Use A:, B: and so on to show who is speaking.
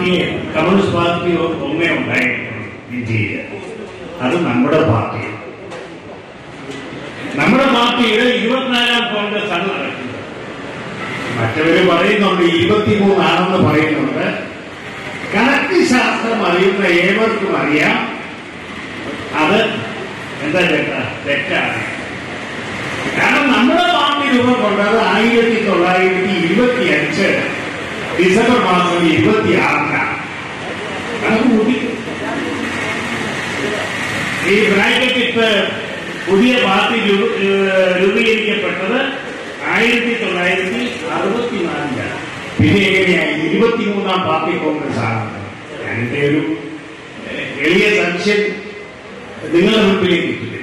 A: പാർട്ടിയെ communist party ഒന്നേ ഉണ്ടായിരുന്നു ഇന്ത്യയിൽ അത് നമ്മുടെ പാർട്ടി നമ്മുടെ പാർട്ടിയുടെ ഇരുപത്തിനാലാം കോൺഗ്രസ് ആണ് നടക്കുന്നത് മറ്റവര് പറയുന്നുണ്ട് ഇരുപത്തിമൂന്നാണെന്ന് പറയുന്നുണ്ട് കണക്ക് ശാസ്ത്രം അറിയുന്ന ഏവർക്കും അറിയാം അത് എന്താ തെറ്റ തെറ്റാണ് കാരണം നമ്മുടെ പാർട്ടി രൂപം കൊണ്ടത് ആയിരത്തി തൊള്ളായിരത്തി ഇരുപത്തി അഞ്ച് ഡിസംബർ മാസം ഇരുപത്തി ആറിനാണ് കണക്ക് കൂട്ടി ഈ ബ്രാക്കറ്റ് ഇട്ട് പുതിയ പാർട്ടി രൂ- ഏഹ് രൂപീകരിക്കപ്പെട്ടത് ആയിരത്തി തൊള്ളായിരത്തി അറുപത്തിനാലിലാണ് പിന്നെ എങ്ങനെയായി ഇരുപത്തിമൂന്നാം പാർട്ടി കോൺഗ്രസ് ആണ് എന്റെ ഒരു ഏഹ്, എളിയ സംശയം നിങ്ങളുടെ മുമ്പിലേക്ക് എത്തില്ല